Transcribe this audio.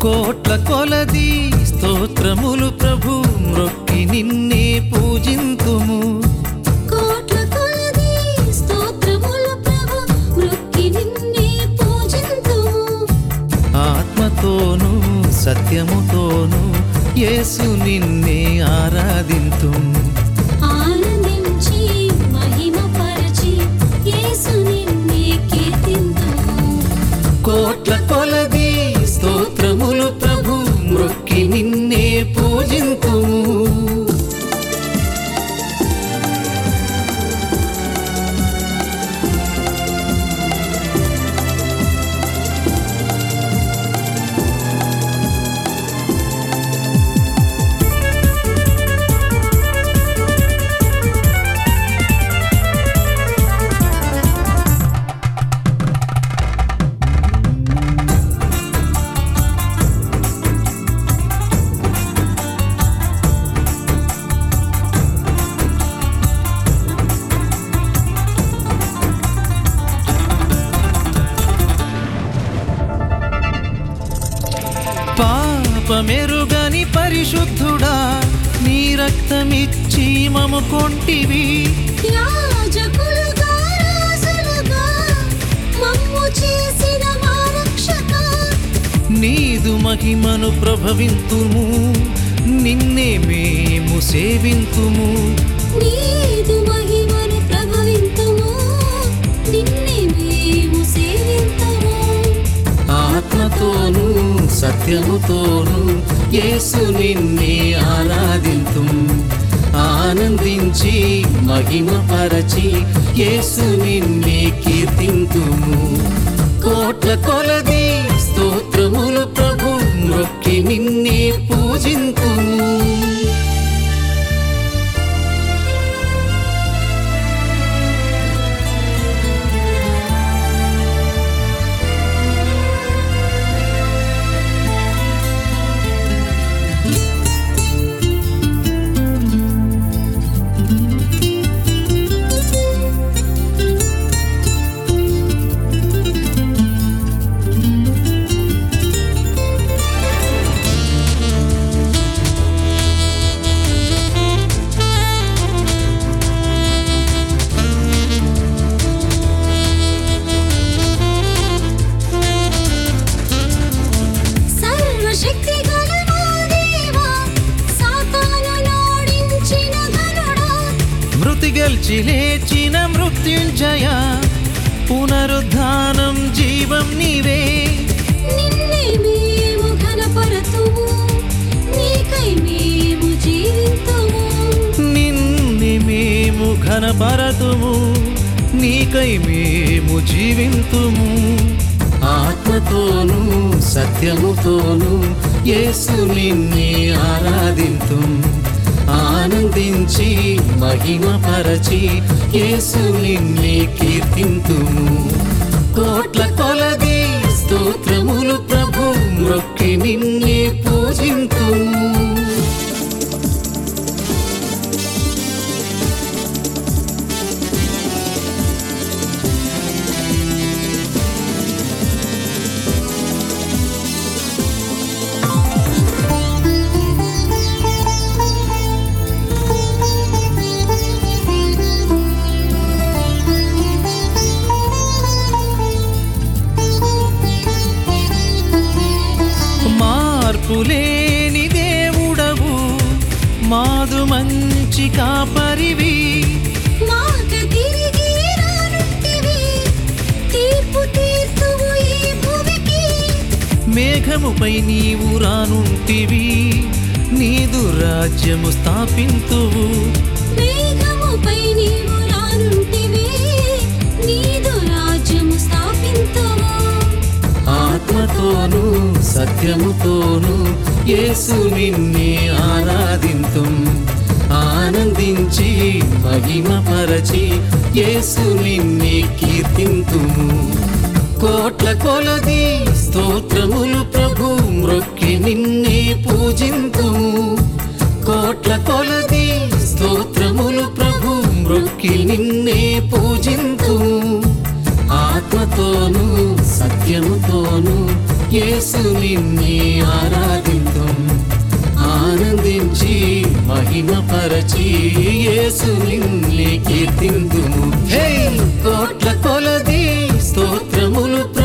కోట్ల కొలది స్తోత్రములు ప్రభు మ్రొక్కి నిన్నే పూజింతుము కోట్ల కొలది స్తోత్రములు ప్రభు మృక్కి నిన్నే పూజింతుము ఆత్మతోను సత్యముతోను యేసు నిన్నే ఆరాధింతుము ఆనందించి మహిమపరచి యేసు నిన్నే కీర్తింతుము కోట్ల కొలది స్తోత్రములు ప్రభు మ్రొక్కి నిన్నే పూజింతుము పాపమెరుగని పరిశుద్ధుడా నీ రక్తమిచ్చి మము కొంటివి యాజకులుగా రాజులుగా మమ్ము చేసిన మా రక్షక నీదు మహిమను ప్రభవింతుము నిన్నే మేము సేవింతుము నీదు మహిమను ప్రభవింతుము నిన్నే మేము సేవింతుము ఆత్మతోను సత్యముతోను యేసు నిన్నే ఆరాధింతుం ఆనందించి మహిమపరచి యేసు నిన్నే కీర్తింతుము కోట్ల కొలది స్తోత్రములు ప్రభు మ్రొక్కి నిన్నే పూజింతుము సర్వశక్తి గల మా దేవా సాతాను నాడించిన ఘనుడా మృతి గెల్చి లేచిన మృత్యుంజయ పునరుద్ధానం జీవం నీవే నిన్నే మేము ఘనపరతుము నీకై మేము జీవింతుము నిన్ను మేము ఘనపరతుము నీకై మేము జీవింతుము ఆత్మతోను సత్యముతోను యేసు నిన్నే ఆరాధింతుం ఆనందించి మహిమపరచి యేసు నిన్నే కీర్తింతుము కోట్ల కొలది స్తోత్రములు ప్రభు మ్రొక్కి నిన్నే పూజింతుము మార్పులేని దేవుడవు మాదు మంచి కాపరివి మాట తిరిగి రానుంటివి తీర్పు తీర్తువు ఈ భూమికి మేఘముపై నీవు రానుంటివి నీదు రాజ్యము స్థాపింతువు మేఘముపై నీవు రానుంటివి నీదు రాజ్యము స్థాపింతువు ఆత్మతోను సత్యముతోను యేసు నిన్నే ఆరాధింతుం ఆనందించి మహిమపరచి యేసు నిన్నే కీర్తింతుము కోట్ల కొలది స్తోత్రములు ప్రభు మ్రొక్కి నిన్నే పూజింతుము కోట్ల కొలది స్తోత్రములు ప్రభు మ్రొక్కి నిన్నే పూజింతుము ఆత్మతోను సత్యముతోను యేసు నిన్నే ఆరాధింతుం ఆనందించి మహిమపరచి యేసు నిన్నే కీర్తింతుము హే కోట్ల కొలది స్తోత్రములు